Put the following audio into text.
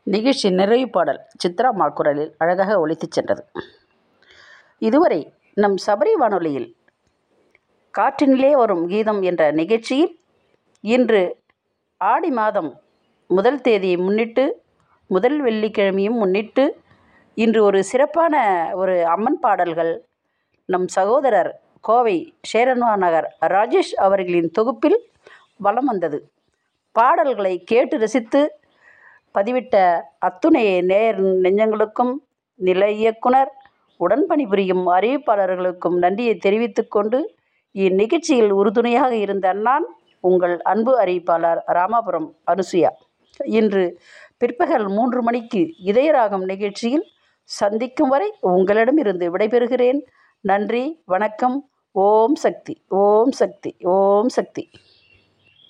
நிகழ்ச்சி நிறைவு பாடல் சித்ரா மா குரலில் அழகாக ஒலித்துச் சென்றது இதுவரை நம் சபரி வானொலியில் காற்றினிலே வரும் கீதம் என்ற நிகழ்ச்சியில் இன்று ஆடி மாதம் முதல் தேதியை முன்னிட்டு முதல் வெள்ளிக்கிழமையும் முன்னிட்டு இன்று ஒரு சிறப்பான ஒரு அம்மன் பாடல்கள் நம் சகோதரர் கோவை சேரன்வா நகர் ராஜேஷ் அவர்களின் தொகுப்பில் வலம் வந்தது பாடல்களை கேட்டு ரசித்து பதிவிட்ட அத்துணை நேர் நெஞ்சங்களுக்கும் நில இயக்குனர் உடன் பணிபுரியும் அறிவிப்பாளர்களுக்கும் நன்றியை தெரிவித்துக் கொண்டு இந்நிகழ்ச்சியில் உறுதுணையாக இருந்த நான் உங்கள் அன்பு அறிவிப்பாளர் ராமாபுரம் அனுசுயா இன்று பிற்பகல் மூன்று மணிக்கு இதயராகம் நிகழ்ச்சியில் சந்திக்கும் வரை உங்களிடமிருந்து விடைபெறுகிறேன் நன்றி வணக்கம் ஓம் சக்தி ஓம் சக்தி ஓம் சக்தி